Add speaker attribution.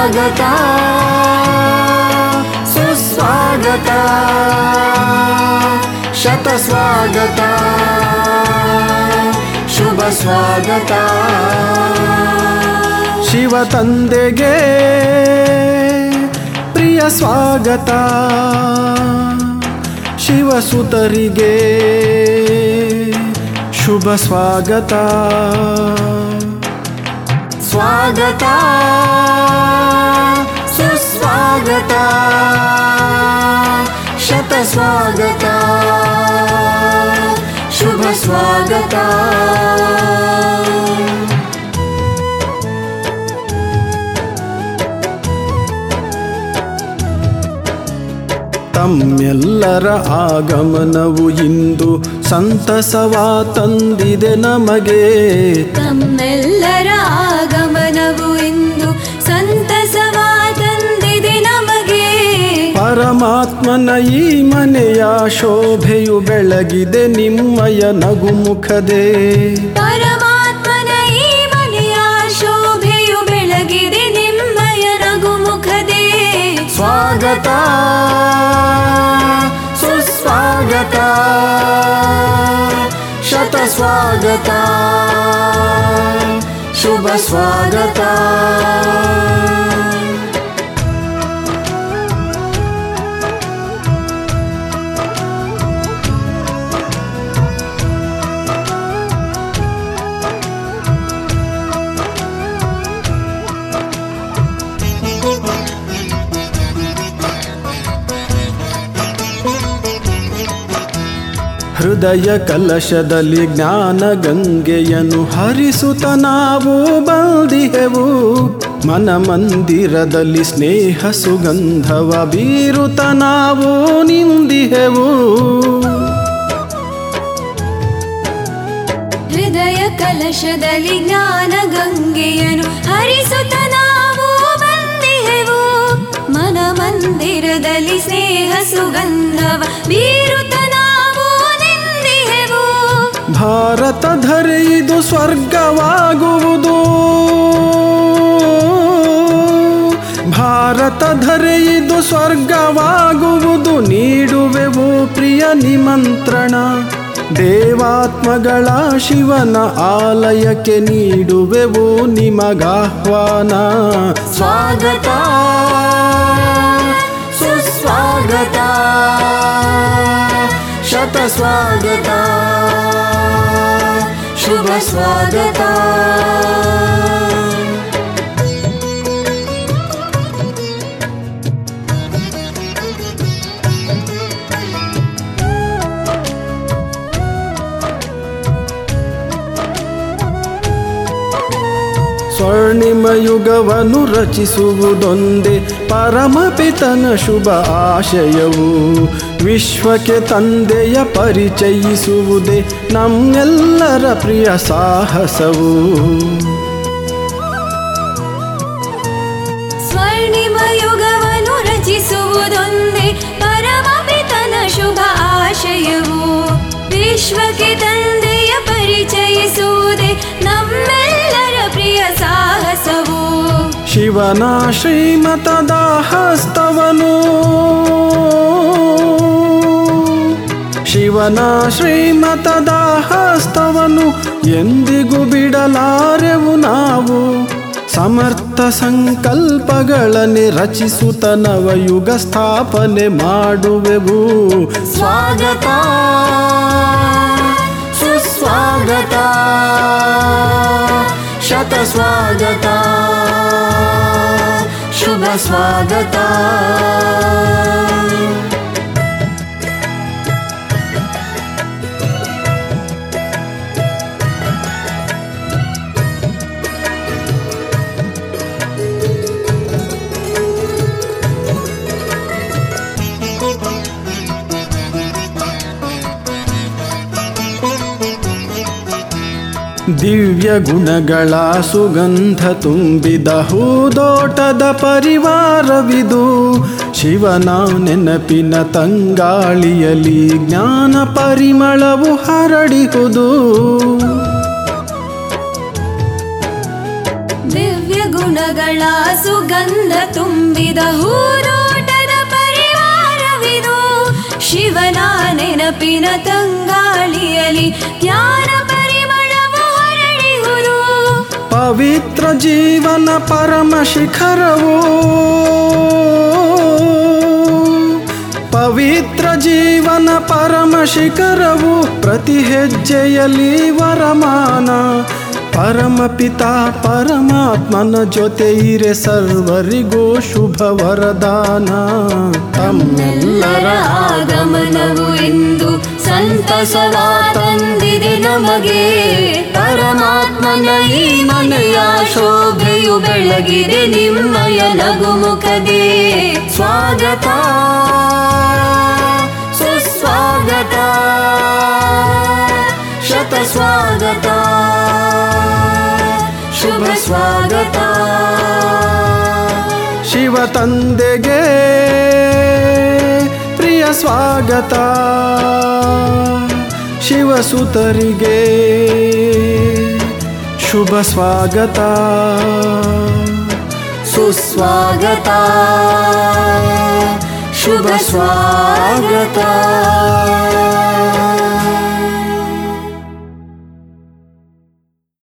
Speaker 1: ಸ್ವಾಗತ ಸುಸ್ವಾಗತ ಶತ ಸ್ವಾಗತ ಶುಭ ಸ್ವಾಗತ
Speaker 2: ಶಿವ ತಂದೆಗೆ ಪ್ರಿಯ ಸ್ವಾಗತ ಶಿವಸುತರಿಗೆ ಶುಭ ಸ್ವಾಗತ
Speaker 1: ಸ್ವಾಗತ ಸುಸ್ವಾಗತ ಶತ ಸ್ವಾಗತ ಶುಭ ಸ್ವಾಗತ
Speaker 2: ತಮ್ಮೆಲ್ಲರ ಆಗಮನವು ಇಂದು ಸಂತಸವ ತಂದಿದೆ ನಮಗೆ
Speaker 3: ತಮ್ಮೆಲ್ಲರ ಆಗಮನವು ಇಂದು ಸಂತಸವ ತಂದಿದೆ ನಮಗೆ
Speaker 2: ಪರಮಾತ್ಮನ ಈ ಮನೆಯ ಶೋಭೆಯು ಬೆಳಗಿದೆ ನಿಮ್ಮಯ ನಗುಮುಖದೆ
Speaker 3: ಪರಮಾತ್ಮನ ಈ ಮನೆಯ ಶೋಭೆಯು ಬೆಳಗಿದೆ ನಿಮ್ಮಯ ನಗುಮುಖದೇ
Speaker 1: ಸ್ವಾಗತ ಸುಸ್ವಾಗತ ಶತ ಸ್ವಾಗತ ಶುಭ ಸ್ವಾಗತ
Speaker 2: ಹೃದಯ ಕಲಶದಲ್ಲಿ ಜ್ಞಾನ ಗಂಗೆಯನ್ನು ಹರಿಸುತ್ತ ನಾವು ಬಂದಿಹೆವು ಮನ ಮಂದಿರದಲ್ಲಿ ಸ್ನೇಹ ಸುಗಂಧವ ಬೀರುತ್ತ ನಾವು ನಿಂದಿಹೆವು
Speaker 3: ಹೃದಯ ಕಲಶದಲ್ಲಿ ಜ್ಞಾನ ಗಂಗೆಯನು ಹರಿಸುತ್ತ ನಾವು ಬಂದಿಹೆವು ಮನ ಮಂದಿರದಲ್ಲಿ ಸ್ನೇಹ ಸುಗಂಧವ ಬೀರುತ್ತ ನಾವು ನಿಂದಿಹೆವು
Speaker 2: ಭಾರತ ಧರೆಯಿದು ಸ್ವರ್ಗವಾಗುವುದು ಭಾರತ ಧರೆಯಿದು ಸ್ವರ್ಗವಾಗುವುದು ನೀಡುವೆವು ಪ್ರಿಯ ನಿಮಂತ್ರಣ ದೇವಾತ್ಮಗಳ ಶಿವನ ಆಲಯಕ್ಕೆ ನೀಡುವೆವು ನಿಮಗಾಹ್ವಾನ
Speaker 1: ಸ್ವಾಗತ ಸುಸ್ವಾಗತ ಶತ ಸ್ವಾಗತ ಶುಭ ಸ್ವಾಗತ
Speaker 2: ಸ್ವರ್ಣಿಮ ಯುಗವನ್ನು ರಚಿಸುವುದೊಂದೇ ಪರಮಪಿತನ ಶುಭ ಆಶಯವು ವಿಶ್ವಕ್ಕೆ ತಂದೆಯ ಪರಿಚಯಿಸುವುದೇ ನಮ್ಮೆಲ್ಲರ ಪ್ರಿಯ ಸಾಹಸವು
Speaker 3: ಸ್ವರ್ಣಿಮ ಯುಗವನ್ನು ರಚಿಸುವುದೊಂದೇ ಪರಮಪಿತನ ಶುಭ ಆಶಯವು ವಿಶ್ವಕ್ಕೆ ತಂದೆಯ ಪರಿಚಯಿಸುವುದೇ ನಮ್ಮೆಲ್ಲರ ಪ್ರಿಯ ಸಾಹಸವು
Speaker 2: ಶಿವನ ಶ್ರೀಮತದ ಹಸ್ತವನು ಶಿವನ ಶ್ರೀಮತದ ಹಸ್ತವನು ಎಂದಿಗೂ ಬಿಡಲಾರೆವು ನಾವು ಸಮರ್ಥ ಸಂಕಲ್ಪಗಳನ್ನೇ ರಚಿಸುತ್ತ ನವಯುಗ ಸ್ಥಾಪನೆ ಮಾಡುವೆವು
Speaker 1: ಸ್ವಾಗತ ಸುಸ್ವಾಗತ ಶತ ಸ್ವಾಗತ ಶುಭ ಸ್ವಾಗತ
Speaker 2: ದಿವ್ಯ ಗುಣಗಳ ಸುಗಂಧ ತುಂಬಿದ ಹೂದೋಟದ ಪರಿವಾರವಿದು ಶಿವನ ನೆನಪಿನ ತಂಗಾಳಿಯಲ್ಲಿ ಜ್ಞಾನ ಪರಿಮಳವು ಹರಡಿಹುದು
Speaker 3: ದಿವ್ಯ ಗುಣಗಳ ಸುಗಂಧ ತುಂಬಿದ ಹೂದೋಟದ ಪರಿವಾರವಿದು ಶಿವನ ನೆನಪಿನ ತಂಗಾಳಿಯಲಿ ಜ್ಞಾನ ಪರಿಮಳವು ಹರಡಿಹುದು
Speaker 2: ಪವಿತ್ರ ಜೀವನ ಪರಮ ಶಿಖರವು ಪವಿತ್ರ ಜೀವನ ಪರಮ ಶಿಖರವು ಪ್ರತಿ ಹೆಜ್ಜೆಯಲ್ಲಿ ವರಮಾನ ಪರಮ ಪಿತಾ ಪರಮಾತ್ಮನ ಜೊತೆ ಇರೆ ಸರ್ವರಿಗೂ ಶುಭ ವರದಾನ
Speaker 3: ನಮ್ಮೆಲ್ಲರ ಆಗಮನವು ಎಂದು ಸಂತಸವ ತಂದಿದೆ ನಮಗೆ ಪರಮಾತ್ಮನ ಈ ಮನೆಯ ಶೋಭೆಯು ಬೆಳಗಿದೆ ನಿಮ್ಮಯ ನಗುಮುಖದೇ ಸ್ವಾಗತ ಸುಸ್ವಾಗತ ಶತ ಸ್ವಾಗತ ಶುಭ ಸ್ವಾಗತ
Speaker 2: ಶಿವ ತಂದೆಗೆ ಪ್ರಿಯ ಸ್ವಾಗತ ಶಿವಸುತರಿಗೆ ಶುಭ ಸ್ವಾಗತ
Speaker 3: ಸುಸ್ವಾಗತ ಶುಭ ಸ್ವಾಗತ